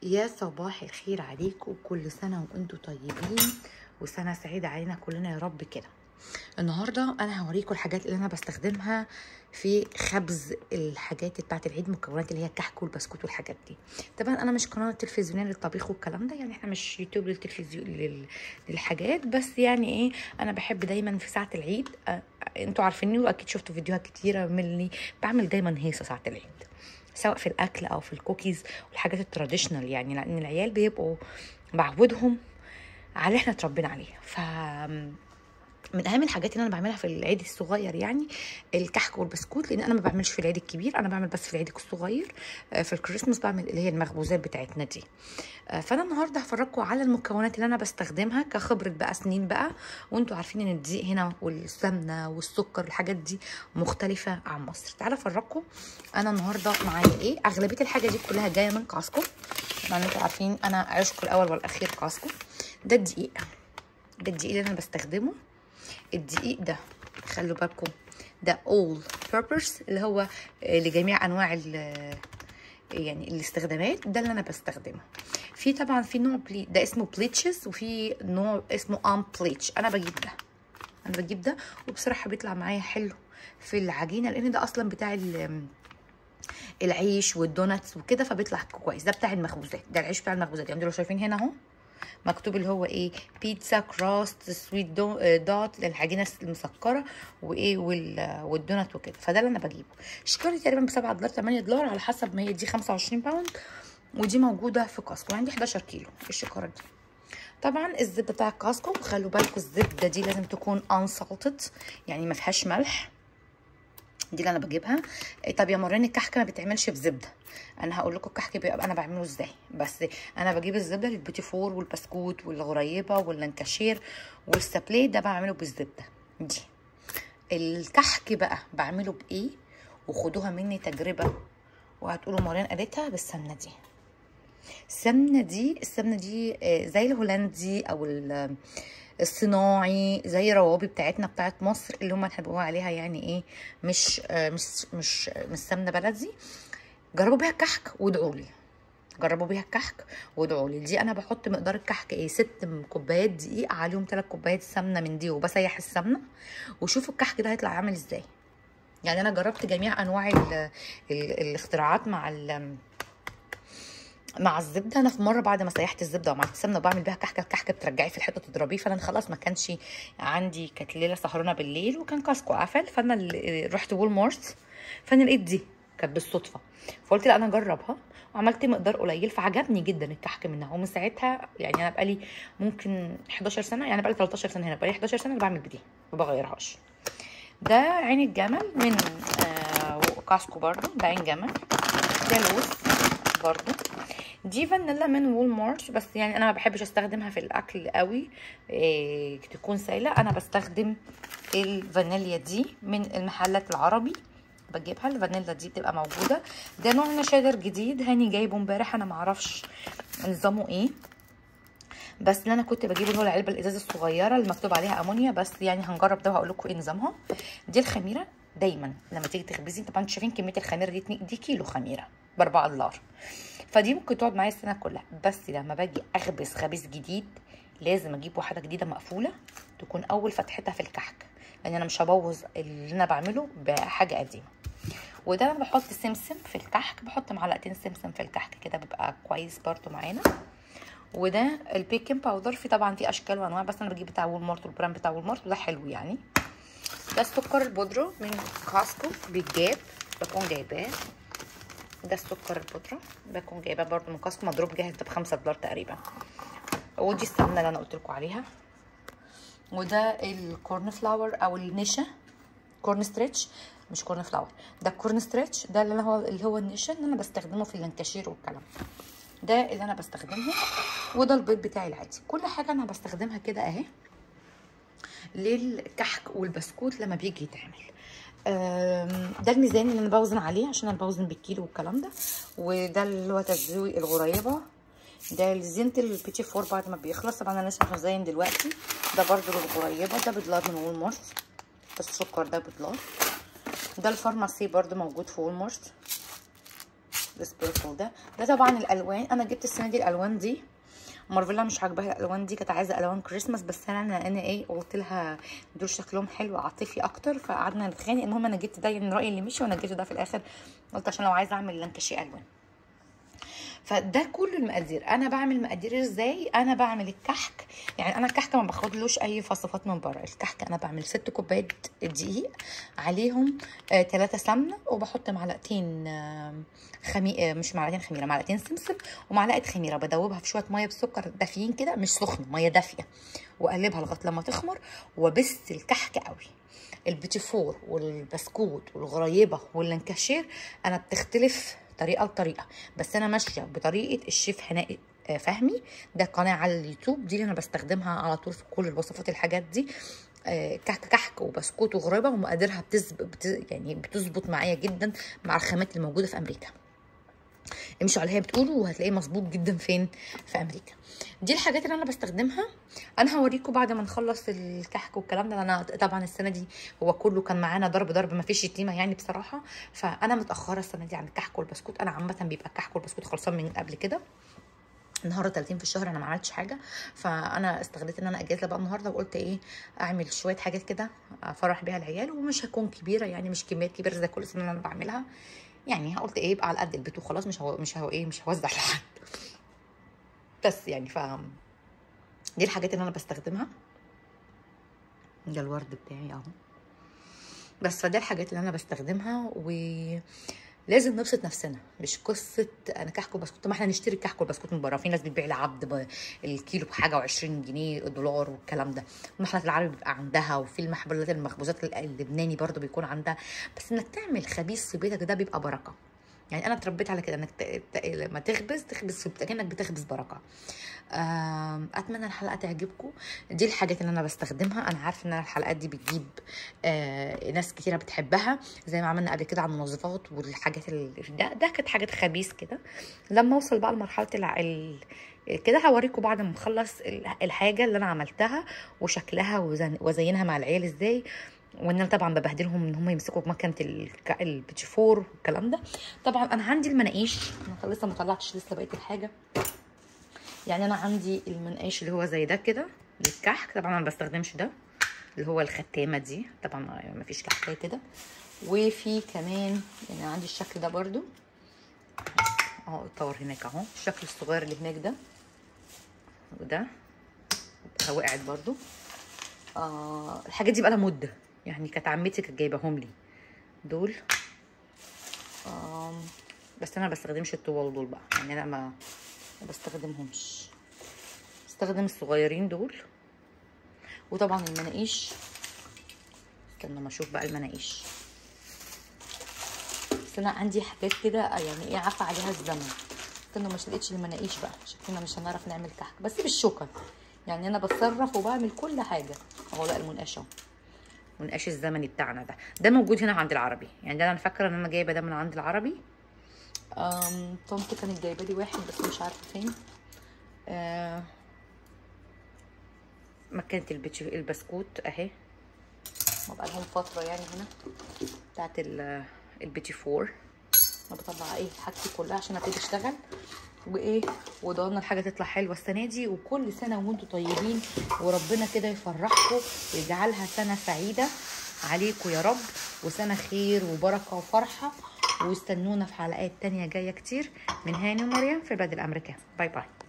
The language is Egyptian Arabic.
يا صباح الخير عليكم كل سنة وانتم طيبين وسنة سعيدة علينا كلنا يا رب كده النهاردة انا هوريكم الحاجات اللي انا بستخدمها في خبز الحاجات بتاعت العيد مكونات اللي هي الكحك والبسكوت والحاجات دي طبعا انا مش قناة تلفزيونية للطبيخ والكلام ده يعني احنا مش يوتيوب للتلفزيون لل... للحاجات بس يعني ايه انا بحب دايما في ساعة العيد أ... انتوا عارفيني واكيد شفتوا فيديوهات كتيرة مني بعمل دايما هيصة ساعة العيد سواء في الاكل او في الكوكيز والحاجات التراديشنال يعني لان العيال بيبقوا بعودهم على اللي احنا اتربينا عليه ف من اهم الحاجات اللي انا بعملها في العيد الصغير يعني الكحك والبسكوت لان انا ما بعملش في العيد الكبير انا بعمل بس في العيد الصغير في الكريسماس بعمل اللي هي المخبوزات بتاعتنا دي فانا النهارده هفرجكم على المكونات اللي انا بستخدمها كخبره بقى سنين بقى وانتوا عارفين ان الدقيق هنا والسمنه والسكر الحاجات دي مختلفه عن مصر تعالى افرجكم انا النهارده معايا ايه اغلبيه الحاجه دي كلها جايه من كاسكو طبعا انتوا عارفين انا عشق الاول والاخير كاسكو ده الدقيق ده الدقيق اللي انا بستخدمه الدقيق ده خلوا بالكم ده all purpose اللي هو لجميع انواع يعني الاستخدامات ده اللي انا بستخدمه في طبعا في نوع بلي ده اسمه بليتشز وفي نوع اسمه ام بليتش انا بجيب ده انا بجيب ده وبصراحه بيطلع معايا حلو في العجينه لان ده اصلا بتاع العيش والدوناتس وكده فبيطلع كويس ده بتاع المخبوزات ده العيش بتاع المخبوزات يعني لو شايفين هنا اهو مكتوب اللي هو ايه بيتزا كراست سويت دوت للعجينه المسكره وايه والدونات وكده فده اللي انا بجيبه الشكاره تقريبا ب 7 دولار 8 دولار على حسب ما هي دي 25 باوند ودي موجوده في كاسكو عندي 11 كيلو الشكاره دي طبعا الزبده بتاع كاسكو خلوا بالكم الزبده دي لازم تكون انسالتد يعني ما فيهاش ملح دي اللي انا بجيبها طب يا مرين الكحك ما بيتعملش بزبده انا هقول لكم الكحك بيبقى انا بعمله ازاي بس انا بجيب الزبده للبيتي فور والبسكوت والغريبه واللانكاشير والسابلي ده بعمله بالزبده دي الكحك بقى بعمله بايه وخدوها مني تجربه وهتقولوا مريم قالتها بالسمنه دي السمنه دي السمنه دي زي الهولندي او الصناعي زي روابي بتاعتنا بتاعت مصر اللي هم بنقول عليها يعني ايه مش مش مش مش سمنه بلدي جربوا بيها الكحك وادعوا لي جربوا بيها الكحك وادعوا لي دي انا بحط مقدار الكحك ايه ست كوبايات دقيق عليهم ثلاث كوبايات سمنه من دي وبسيح السمنه وشوفوا الكحك ده هيطلع عامل ازاي يعني انا جربت جميع انواع ال ال الاختراعات مع ال مع الزبده انا في مره بعد ما سيحت الزبده وعملت السمنه وبعمل بيها كحكه الكحكه بترجعي في الحته تضربيه فانا خلاص ما كانش عندي كانت ليله سهرانه بالليل وكان كاسكو قفل فانا رحت وول مارت فانا لقيت دي كانت بالصدفه فقلت لا انا اجربها وعملت مقدار قليل فعجبني جدا الكحك منها ومن ساعتها يعني انا بقالي ممكن 11 سنه يعني بقالي 13 سنه هنا بقالي 11 سنه بعمل بدي ما بغيرهاش ده عين الجمل من آه كاسكو برضو ده عين جمل ده لوز برضو دي فانيلا من وول مارت بس يعني انا ما بحبش استخدمها في الاكل قوي إيه تكون سايله انا بستخدم الفانيليا دي من المحلات العربي بجيبها الفانيلا دي بتبقى موجوده ده نوع نشادر جديد هاني جايبه امبارح انا ما اعرفش نظامه ايه بس اللي انا كنت بجيبه اللي هو العلبه الازاز الصغيره اللي مكتوب عليها امونيا بس يعني هنجرب ده وهقول لكم ايه نظامها دي الخميره دايما لما تيجي تخبزي طبعا انتوا شايفين كميه الخميره دي دي كيلو خميره ب 4 دولار فدي ممكن تقعد معايا السنه كلها بس لما باجي اخبز خبيز جديد لازم اجيب واحده جديده مقفوله تكون اول فتحتها في الكحك لان انا مش هبوظ اللي انا بعمله بحاجه قديمه وده انا بحط سمسم في الكحك بحط معلقتين سمسم في الكحك كده بيبقى كويس برده معانا وده البيكنج باودر في طبعا في اشكال وانواع بس انا بجيب بتاع وولمارت والبراند بتاع وولمارت وده حلو يعني ده السكر البودره من كاسكو بيتجاب بكون جايباه ده السكر البودره بكون جايباه برده من كاسكو مضروب جاهز ده بخمسة دولار تقريبا ودي السمنه اللي انا قلت لكم عليها وده الكورن فلاور او النشا كورن ستريتش مش كورن فلاور ده الكورن ستريتش ده اللي هو اللي هو النشا اللي انا بستخدمه في اللانكاشير والكلام ده اللي انا بستخدمه وده البيض بتاعي العادي كل حاجه انا بستخدمها كده اهي للكحك والبسكوت لما بيجي يتعمل ده الميزان اللي انا بوزن عليه عشان انا بوزن بالكيلو والكلام ده وده اللي هو تزويق الغريبه ده الزينت البيتي فور بعد ما بيخلص طبعا انا لسه هزين دلوقتي ده برده للغريبه ده بدولار من وول مارت بس السكر ده بدولار ده الفارماسي برده موجود في وول مارت this purple ده ده طبعا الالوان انا جبت السنه دي الالوان دي مارفيلا مش عاجباها الالوان دي كانت عايزه الوان كريسماس بس انا انا ايه قلت لها دول شكلهم حلو عاطفي اكتر فقعدنا نتخانق المهم انا جبت ده يعني رايي اللي مشي وانا جبت ده في الاخر قلت عشان لو عايزه اعمل لانكشي الوان فده كل المقادير انا بعمل مقادير ازاي انا بعمل الكحك يعني انا الكحك ما باخدلوش اي وصفات من بره الكحك انا بعمل ست كوبايات دقيق عليهم آه ثلاثة سمنه وبحط معلقتين آه خمي آه مش معلقتين خميره معلقتين سمسم ومعلقه خميره بدوبها في شويه ميه بسكر دافيين كده مش سخنه ميه دافيه واقلبها لغايه لما تخمر وبس الكحك قوي البيتي فور والبسكوت والغريبه واللانكاشير انا بتختلف طريقه لطريقه بس انا ماشيه بطريقه الشيف هناء فهمي ده قناه على اليوتيوب دي اللي انا بستخدمها على طول في كل الوصفات الحاجات دي كحك كحك وبسكوت وغريبه ومقاديرها بتزب بت يعني بتظبط معايا جدا مع الخامات اللي موجوده في امريكا امشوا على اللي هي بتقوله وهتلاقيه مظبوط جدا فين في امريكا دي الحاجات اللي انا بستخدمها انا هوريكم بعد ما نخلص الكحك والكلام ده انا طبعا السنه دي هو كله كان معانا ضرب ضرب ما فيش شتيمه يعني بصراحه فانا متاخره السنه دي عن الكحك والبسكوت انا عامه بيبقى الكحك والبسكوت خلصان من قبل كده النهارده 30 في الشهر انا ما عملتش حاجه فانا استغليت ان انا اجازه بقى النهارده وقلت ايه اعمل شويه حاجات كده افرح بيها العيال ومش هكون كبيره يعني مش كميات كبيره زي كل سنه اللي انا بعملها يعني قلت ايه يبقى على قد البيت وخلاص مش هو مش هو ايه مش هوزع لحد بس يعني ف دي الحاجات اللي انا بستخدمها ده الورد بتاعي اهو بس فدي الحاجات اللي انا بستخدمها و لازم نبسط نفسنا مش قصه انا كحك وبسكوت ما احنا نشتري الكحك والبسكوت من بره في ناس بتبيع لعبد الكيلو بحاجه و20 جنيه دولار والكلام ده المحلات العربي بيبقى عندها وفي المحلات المخبوزات اللبناني برضو بيكون عندها بس انك تعمل خبيث في بيتك ده بيبقى بركه يعني انا اتربيت على كده انك ت... ت... لما تخبز تخبز في كانك بتخبز بركه اتمنى الحلقه تعجبكم دي الحاجات اللي انا بستخدمها انا عارفه ان الحلقات دي بتجيب آه ناس كتيره بتحبها زي ما عملنا قبل كده على المنظفات والحاجات اللي ده ده كانت حاجات خبيث كده لما اوصل بقى لمرحله الع... ال... كده هوريكم بعد ما اخلص الحاجه اللي انا عملتها وشكلها وزن... وازينها مع العيال ازاي وان انا طبعا ببهدلهم ان هم يمسكوا مكنه البيتشفور والكلام ده طبعا انا عندي المناقيش انا لسه ما طلعتش لسه بقيه الحاجه يعني انا عندي المنقاش اللي هو زي ده كده للكحك طبعا انا ما بستخدمش ده اللي هو الختامه دي طبعا ما فيش كحكايه كده وفي كمان يعني عندي الشكل ده برده اهو اتطور هناك اهو الشكل الصغير اللي هناك ده وده وقعت برده آه الحاجات دي بقى لها مده يعني كانت عمتي كانت جايباهم لي دول آه بس انا ما بستخدمش الطوال دول بقى يعني انا ما ما بستخدمهمش بستخدم الصغيرين دول وطبعا المناقيش استنى ما اشوف بقى المناقيش بس انا عندي حاجات كده يعني ايه عفى عليها الزمن استنى مش لقيتش المناقيش بقى شكلنا مش هنعرف نعمل كحك بس بالشوكه يعني انا بتصرف وبعمل كل حاجه اهو لا المنقاش اهو المنقاش الزمني بتاعنا ده ده موجود هنا عند العربي يعني ده انا فاكره ان انا جايبه ده من عند العربي أم طنط كانت جايبه لي واحد بس مش عارفه فين أه مكانه البسكوت اهي ما بقى لهم فتره يعني هنا بتاعت البيتي فور انا بطلع ايه حاجتي كلها عشان ابتدي اشتغل وايه وضمن الحاجه تطلع حلوه السنه دي وكل سنه وانتم طيبين وربنا كده يفرحكم ويجعلها سنه سعيده عليكم يا رب وسنه خير وبركه وفرحه واستنونا في حلقات تانية جايه كتير من هاني ومريم في بلاد الامريكان باي باي